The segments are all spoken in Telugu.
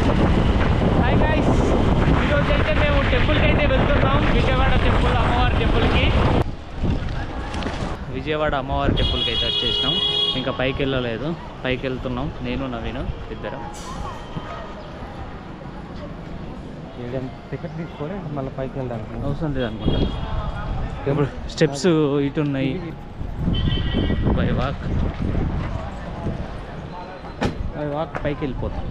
హాయ్ గైస్ ఈరోజు అయితే మేము టెంపుల్కి అయితే వెళ్తున్నాం విజయవాడ టెంపుల్ అమ్మవారి టెంపుల్కి విజయవాడ అమ్మవారి టెంపుల్కి అయితే వచ్చేసినాం ఇంకా పైకి వెళ్ళలేదు పైకి వెళ్తున్నాం నేను నవీను ఇద్దరం టికెట్ తీసుకొని మళ్ళీ పైకి వెళ్ళడానికి అవసరం లేదు అనుకుంటా ఇప్పుడు స్టెప్స్ ఇటు ఉన్నాయి బై వాక్ బై వాక్ పైకి వెళ్ళిపోతాం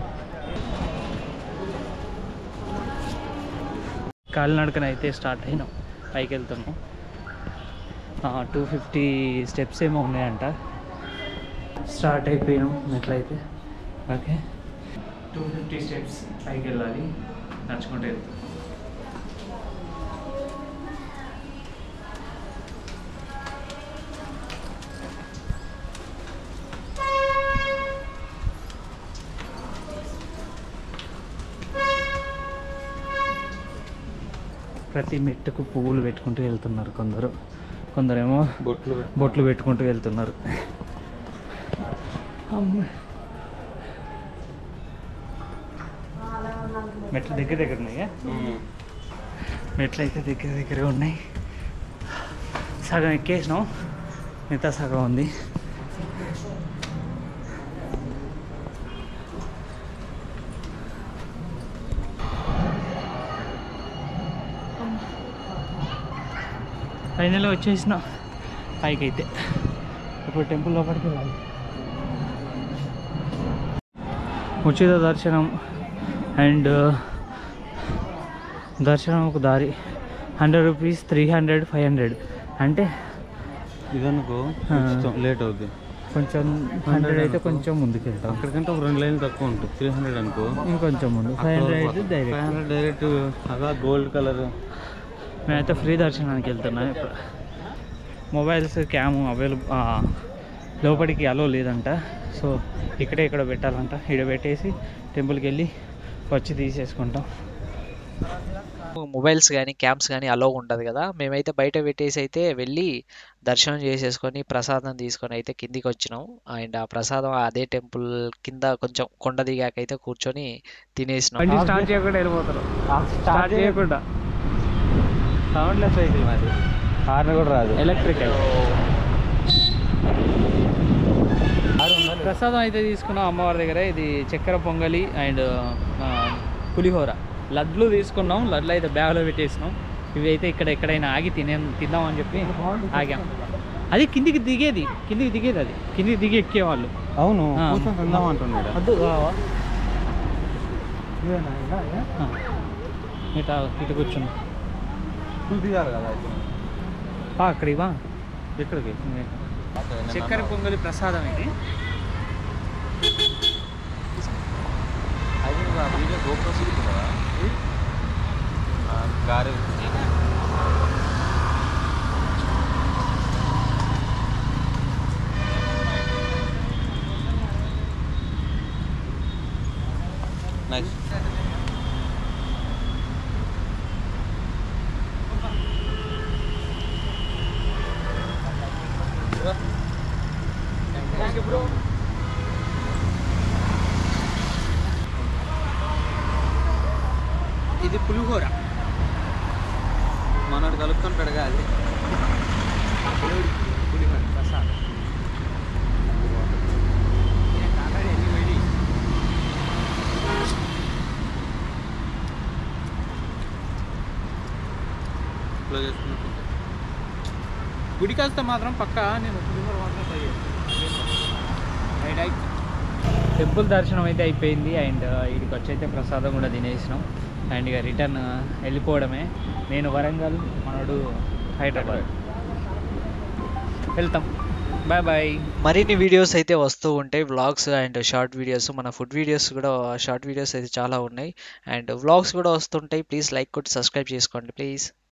కాలినడకన అయితే స్టార్ట్ అయినాం పైకి వెళ్తున్నాం టూ ఫిఫ్టీ స్టెప్స్ ఏమో ఉన్నాయంట స్టార్ట్ అయిపోయాం ఎట్లయితే ఓకే టూ ఫిఫ్టీ స్టెప్స్ పైకి వెళ్ళాలి నడుచుకుంటూ వెళ్తాం ప్రతి మెట్టుకు పువ్వులు పెట్టుకుంటూ వెళ్తున్నారు కొందరు కొందరేమో బొట్లు బొట్లు పెట్టుకుంటూ వెళ్తున్నారు అమ్మ. మెట్లు దగ్గర దగ్గర ఉన్నాయా మెట్లు అయితే దగ్గర దగ్గరే ఉన్నాయి సగం ఎక్కేసినాం మిగతా సగం ఉంది ఫైనల్గా వచ్చేసిన పైకి అయితే ఇప్పుడు టెంపుల్ లోపలికి వెళ్ళాలి ఉచిత దర్శనం అండ్ దర్శనం ఒక దారి hundred rupees three hundred five hundred అంటే ఇదనుకో ఆ. లేట్ అవుద్ది కొంచెం హండ్రెడ్ అయితే కొంచెం ముందుకు వెళ్తాం అక్కడికంటే ఒక రెండు లైన్లు తక్కువ ఉంటుంది త్రీ హండ్రెడ్ అనుకో ఇంకొంచెం ముందు ఫైవ్ హండ్రెడ్ అయితే ఫైవ్ డైరెక్ట్ హండ్రెడ్ డైరెక్ట్ అదా గోల్డ్ కలర్ మేమైతే ఫ్రీ దర్శనానికి వెళ్తున్నాం ఇప్పుడు మొబైల్స్ క్యామ్ అవైలబుల్ లోపలికి అలో లేదంట సో ఇక్కడే ఇక్కడ పెట్టాలంట ఇక్కడ పెట్టేసి టెంపుల్కి వెళ్ళి వచ్చి తీసేసుకుంటాం మొబైల్స్ కానీ క్యామ్స్ కానీ అలో ఉండదు కదా మేమైతే బయట పెట్టేసి అయితే వెళ్ళి దర్శనం చేసేసుకొని ప్రసాదం తీసుకొని అయితే కిందికి వచ్చినాం అండ్ ఆ ప్రసాదం అదే టెంపుల్ కింద కొంచెం కొండ దిగాక అయితే కూర్చొని తినేసినాం బండి స్టార్ట్ చేయకుండా వెళ్ళిపోతారు స్టార్ట్ చేయకుండా సౌండ్లెస్ వెహికల్ మాది హార్న్ కూడా రాదు ఎలక్ట్రికల్ ప్రసాదం అయితే తీసుకున్నాం అమ్మవారి దగ్గర ఇది చక్కెర పొంగలి అండ్ పులిహోర లడ్లు తీసుకున్నాం లడ్లు అయితే బ్యాగ్లో పెట్టేసినాం ఇవి అయితే ఇక్కడ ఎక్కడైనా ఆగి తినే తిందామని చెప్పి ఆగాం అది కిందికి దిగేది కిందికి దిగేది అది కిందికి దిగి ఎక్కేవాళ్ళు అవును ఆ. కూర్చొని తిందాం అంటున్నాడు వద్దు రావా ఇట్లా ఇటు కూర్చున్నా ఫుల్ దిగాలి కదా అయితే ఆ, అక్కడికి వా ఎక్కడికి చక్కెర పొంగలి ప్రసాదం ఇది అది వీడియో గోప్రో కదా గారి నైస్ ఇది పులిహోర మనోడు కలుపుతుంటాడు అది పులిహోర ప్రసాదం ఇట్లా చేసుకున్నట్టు గుడికి వస్తే మాత్రం పక్క నేను పులిహోర మాత్రం ట్రై చేస్తాను టెంపుల్ దర్శనం అయితే అయిపోయింది అండ్ ఇక్కడికి వచ్చి అయితే ప్రసాదం కూడా తినేసినాం అండ్ ఇక రిటర్న్ వెళ్ళిపోవడమే నేను వరంగల్ మనడు హైదరాబాద్ వెళ్తాం బాయ్ బాయ్ మరిన్ని వీడియోస్ అయితే వస్తూ ఉంటాయి వ్లాగ్స్ అండ్ షార్ట్ వీడియోస్ మన ఫుడ్ వీడియోస్ కూడా షార్ట్ వీడియోస్ అయితే చాలా ఉన్నాయి అండ్ వ్లాగ్స్ కూడా వస్తుంటాయి ప్లీజ్ లైక్ కొట్టి సబ్స్క్రైబ్ చేసుకోండి ప్లీజ్